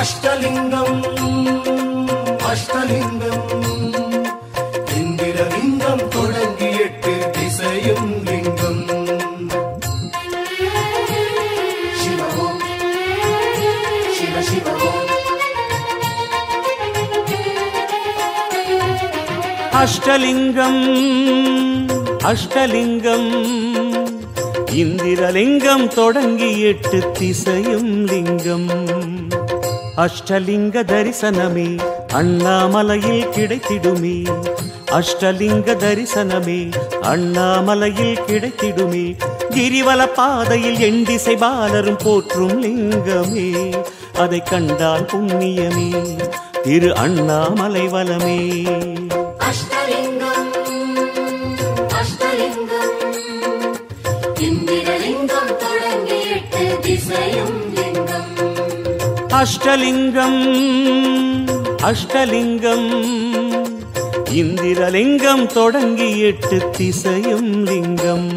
அஷ்டலிங்கம் அஷ்டலிங்கம் இந்திரலிங்கம் தொடங்கி எட்டு திசையும் லிங்கம் சிவவோம் சிவ சிவவோம் அஷ்டலிங்கம் அஷ்டலிங்கம் இந்திரலிங்கம் தொடங்கி எட்டு திசையும் லிங்கம் அஷ்டலிங்க தரிசனமே அண்ணாமலையில் கிடைத்திடுமே அஷ்டலிங்க தரிசனமே அண்ணாமலையில் கிடைத்திடுமே கிரிவல பாதையில் எண் திசை பாலரும் போற்றும் லிங்கமே அதை கண்டால் புண்ணியமே திரு அண்ணாமலை வலமே அஷ்டலிங்கம் அஷ்டலிங்கம் இந்திரலிங்கம் தொடங்கி எட்டு திசையும் லிங்கம் அஷ்டலிங்கம் அஷ்டலிங்கம் இந்திரலிங்கம் தொடங்கி எட்டு திசையும் லிங்கம்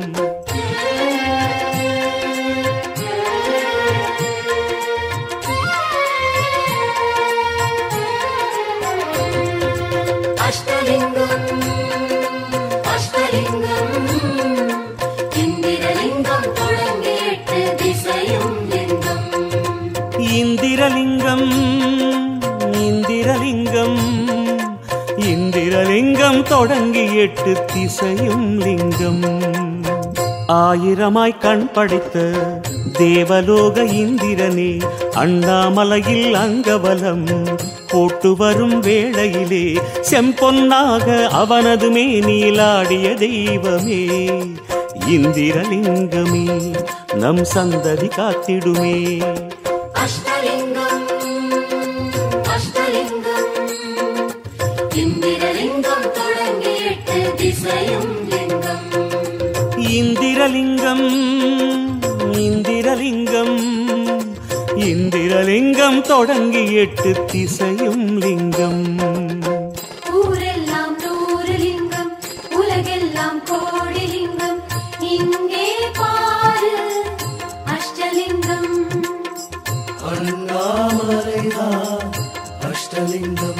அஷ்டலிங்கம் அஷ்டலிங்கம் இந்திரலிங்கம் தொடங்கி எட்டு திசையும் லிங்கம் இந்திரலிங்கம் இந்திரலிங்கம் இந்திரலிங்கம் தொடங்கி எட்டு திசையும் லிங்கம் ஆயிரமாய் கண் படைத்த தேவலோக இந்திரனே அண்ணாமலையில் அங்கவலம் போட்டு வரும் வேளையிலே செம்பொன்னாக அவனது மேனிலாடிய தெய்வமே இந்திரலிங்கமே நம் சந்ததி காத்திடுமே அஷ்டலிங்கம் அஷ்டலிங்கம் இந்திரலிங்கம் தொடங்கி எட்டு திசையும் லிங்கம் இந்திரலிங்கம் இந்திரலிங்கம் இந்திரலிங்கம் தொடங்கி எட்டு திசையும் லிங்கம் ஊரெல்லாம் நூறு லிங்கம் உலகெல்லாம் கோடி லிங்கம் இங்கே பாரு அஷ்டலிங்கம் அண்ணாமலைதான் அஷ்டலிங்கம்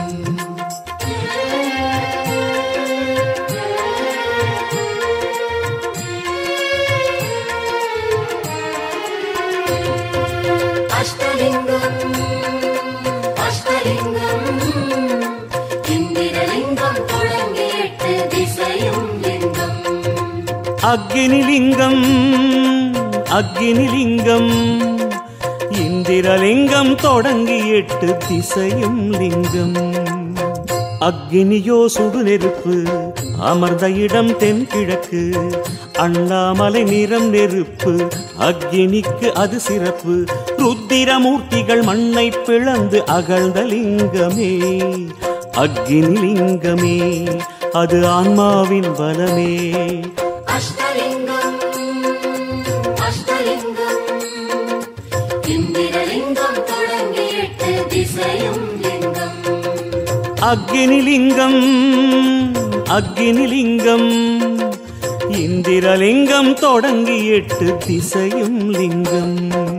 அஷ்டலிங்கம் அஷ்டலிங்கம் இந்திரலிங்கம் தொடங்கி எட்டு திசையும் லிங்கம் அக்னிலிங்கம் அக்னிலிங்கம் இந்திரலிங்கம் தொடங்கி எட்டு திசையும் லிங்கம் அக்னியோ சுடு நெருப்பு அமர்ந்த இடம் தென்கிழக்கு அண்ணாமலை நிறம் நெருப்பு அக்னிக்கு அது சிறப்பு ருத்திரமூர்த்திகள் மண்ணை பிளந்து அகழ்ந்த லிங்கமே அக்னி லிங்கமே அது ஆன்மாவின் பலமே அஷ்டலிங்கம் அஷ்டலிங்கம் இந்திரலிங்கம் தொடங்கி எட்டு திசையும் லிங்கம் அக்னிலிங்கம் அக்னிலிங்கம் இந்திரலிங்கம் தொடங்கி எட்டு திசையும் லிங்கம்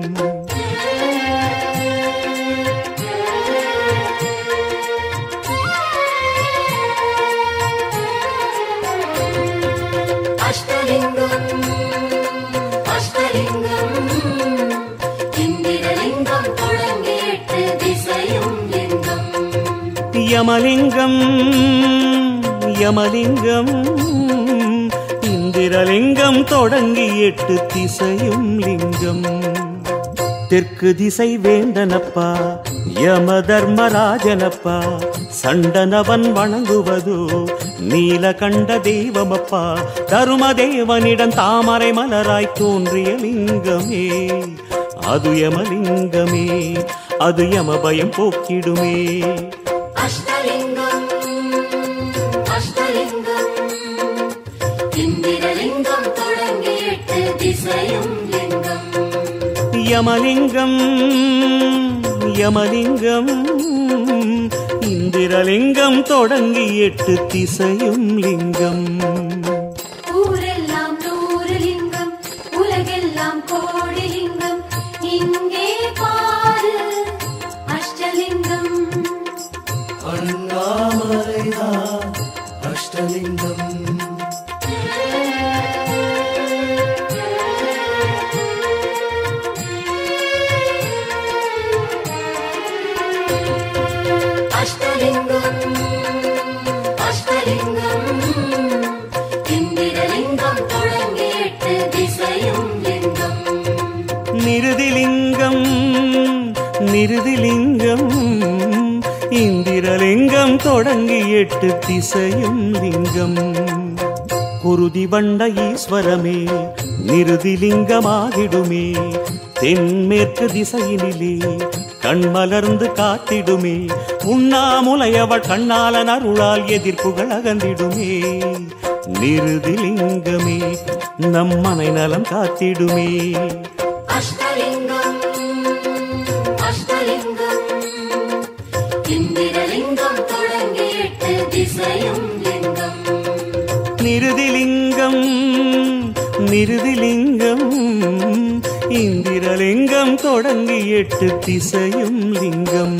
அஷ்டலிங்கம் அஷ்டலிங்கம் இந்திரலிங்கம் தொடங்கி எட்டு திசையும் லிங்கம் யமலிங்கம் யமலிங்கம் இந்திரலிங்கம் தொடங்கி எட்டு திசையும் லிங்கம் தெற்கு திசை வேந்தனப்பா யம தர்மராஜனப்பா சண்டனவன் வணங்குவதோ நீலகண்ட தெய்வமப்பா தருமதேவனிடம் தாமரை மலராய் தோன்றிய லிங்கமே அது யமலிங்கமே அது யம பயம் போக்கிடுமே அஷ்டலிங்கம் அஷ்டலிங்கம் இந்திரலிங்கம் தொடங்கி எட்டு திசையும் லிங்கம் யமலிங்கம் யமலிங்கம் இந்திரலிங்கம் தொடங்கி எட்டு திசையும் லிங்கம் ஊரெல்லாம் நூறு லிங்கம் உலகெல்லாம் கோடி லிங்கம் இங்கே பாரு அஷ்டலிங்கம் அஷ்டலிங்கம் அஷ்டலிங்கம் இந்திரலிங்கம் தொடங்கி எட்டு திசையும் லிங்கம் நிருதிலிங்கம் நிருதிலிங்கம் இந்திரலிங்கம் தொடங்கி எட்டு திசையும் லிங்கம் குருதி வண்ட ஈஸ்வரமே நிருதிலிங்கமாகிடுமே தென்மேற்கு திசையினிலே கண்மலர்ந்து காத்திடுமே உண்ணாமுலையவள் கண்ணாலன் அருளால் எதிர்ப்புகள் அகந்திடுமே நிருதிலிங்கமே நம் மனை நலம் காத்திடுமே அஷ்டலிங்கம் அஷ்டலிங்கம் இந்திரலிங்கம் தொடங்கி எட்டு திசையும் லிங்கம் நிருதிலிங்கம் நிருதிலிங்கம் இந்திரலிங்கம் தொடங்கி எட்டு திசையும் லிங்கம்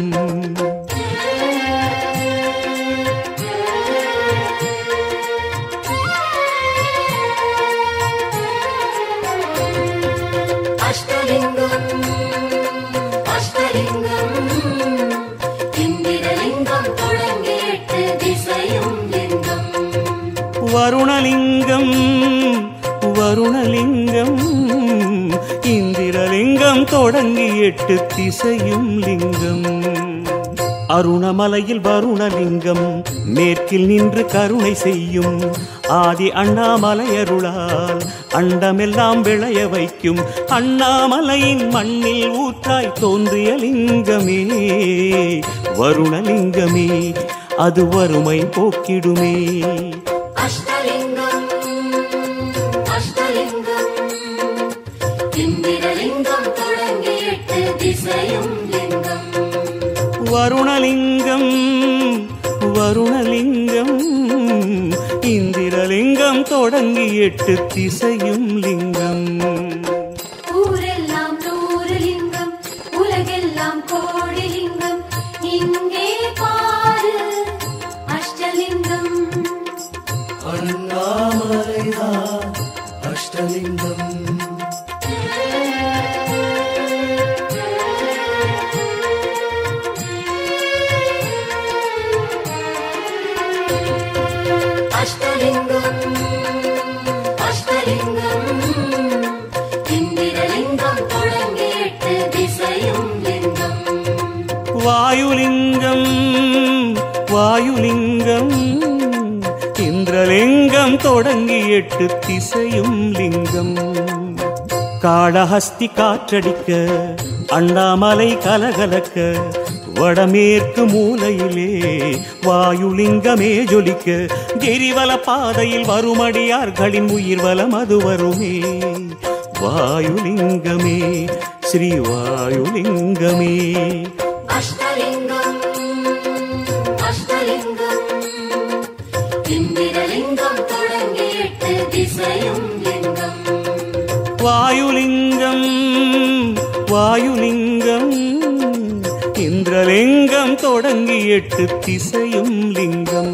அஷ்டலிங்கம் அஷ்டலிங்கம் இந்திரலிங்கம் தொடங்கி எட்டு திசையும் லிங்கம் வருணலிங்கம் வருணலிங்கம் இந்திரலிங்கம் தொடங்கி எட்டு திசையும் லிங்கம் அருணமலையில் வருணலிங்கம் மேற்கில் நின்று கருணை செய்யும் ஆதி அண்ணாமலையருளால் அண்டமெல்லாம் விளைய வைக்கும் அண்ணாமலையின் மண்ணில் ஊற்றாய் தோன்றிய லிங்கமே வருணலிங்கமே அது வறுமை போக்கிடுமே அஷ்டலிங்கம் அஷ்டலிங்கம் இந்திரலிங்கம் தொடங்கி எட்டு திசையும் லிங்கம் வருணலிங்கம் வருணலிங்கம் இந்திரலிங்கம் தொடங்கி எட்டு திசையும் லிங்கம் ஊரெல்லாம் நூறு லிங்கம் உலகெல்லாம் கோடி லிங்கம் இங்கே பாரு அஷ்டலிங்கம் அண்ணாமலைதான் அஷ்டலிங்கம் அஷ்டலிங்கம் அஷ்டலிங்கம் இந்திரலிங்கம் தொடங்கி எட்டு திசையும் லிங்கம் வாயுலிங்கம் வாயுலிங்கம் இந்திரலிங்கம் தொடங்கி எட்டு திசையும் லிங்கம் காளஹஸ்தி காற்றடிக்க அண்ணாமலை கலகலக்க வடமேற்கு மூலையிலே வாயுலிங்கமே ஜொலிக்க கிரிவல பாதையில் வருமடியார்களின் உயிர் வலம் அது வருமே வாயுலிங்கமே ஸ்ரீ வாயுலிங்கமே அஷ்டலிங்கம் அஷ்டலிங்கம் இந்திரலிங்கம் தொடங்கி எட்டு திசையும் லிங்கம் வாயுலிங்கம் வாயுலிங்கம் இந்திரலிங்கம் தொடங்கி எட்டு திசையும் லிங்கம்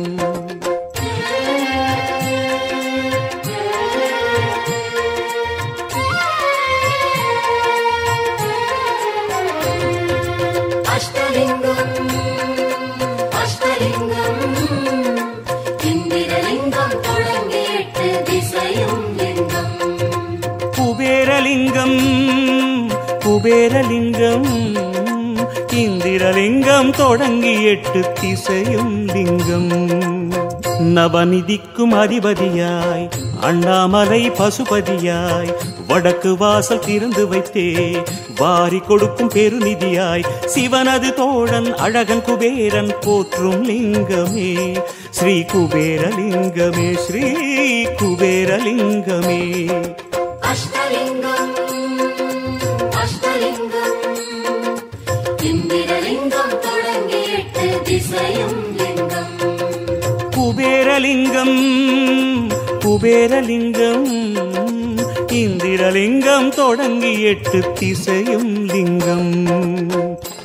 அஷ்டலிங்கம் அஷ்டலிங்கம் இந்திரலிங்கம் தொடங்கி எட்டு திசையும் லிங்கம் குபேரலிங்கம் குபேரலிங்கம் இந்திரலிங்கம் தொடங்கி எட்டு திசையும் லிங்கம் நவநிதிக்கும் அதிபதியாய் அண்ணாமலை பசுபதியாய் வடக்கு வாசல் திறந்து வைத்தே வாரி கொடுக்கும் பெருநிதியாய் சிவனது தோழன் அழகன் குபேரன் போற்றும் லிங்கமே ஸ்ரீ குபேரலிங்கமே ஸ்ரீ குபேரலிங்கமே அஷ்டலிங்கம் அஷ்டலிங்கம் இந்திரலிங்கம் தொடங்கி எட்டு திசையும் லிங்கம் குபேரலிங்கம் குபேரலிங்கம் இந்திரலிங்கம் தொடங்கி எட்டு திசையும் லிங்கம்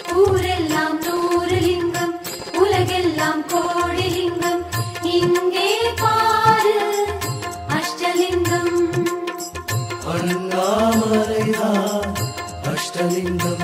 ஊரெல்லாம் நூறு லிங்கம் உலகெல்லாம் கோடி லிங்கம் இங்கே பாரு அஷ்டலிங்கம் அண்ணாமலைதான் அஷ்டலிங்கம்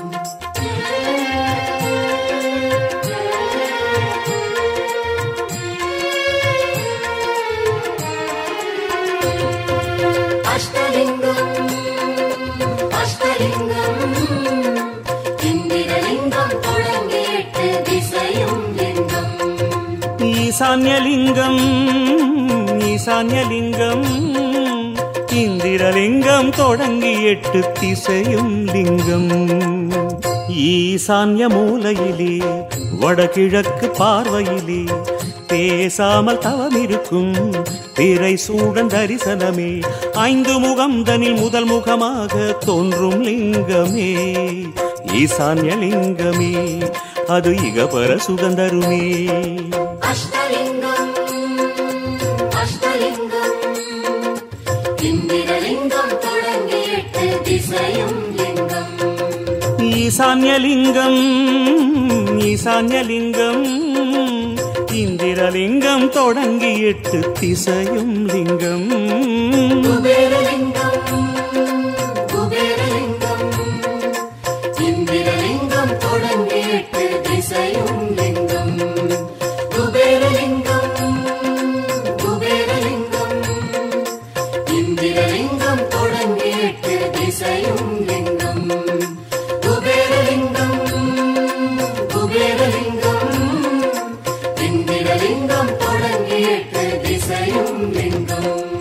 அஷ்டலிங்கம் அஷ்டலிங்கம் இந்திரலிங்கம் தொடங்கி எட்டு திசையும் லிங்கம் ஈசான்யலிங்கம் ஈசான்யலிங்கம் இந்திரலிங்கம் தொடங்கி எட்டு திசையும் லிங்கம் ஈசான்ய மூலையிலே வடகிழக்கு பார்வையிலே பேசாமல் தவமிருக்கும் திரை சூடன் தரிசனமே ஐந்து முகம் தனில் முதல் முகமாக தோன்றும் லிங்கமே ஈசான்ய லிங்கமே அது இகபர சுகந்தருமே அஷ்டலிங்கம் அஷ்டலிங்கம் இந்திரலிங்கம் தொடங்கி எட்டு திசையும் லிங்கம் ஈசான்யலிங்கம் ஈசான்யலிங்கம் இந்திரலிங்கம் தொடங்கி எட்டு திசையும் லிங்கம் குபேரலிங்கம் குபேரலிங்கம் இந்திரலிங்கம் தொடங்கி எட்டு திசையும் லிங்கம் குபேரலிங்கம் குபேரலிங்கம் இந்திரலிங்கம் தொடங்கி எட்டு திசையும் லிங்கம் குபேரலிங்கம் குபேரலிங்கம் இந்திரலிங்கம் தொடங்கி எட்டு திசையும் லிங்கம்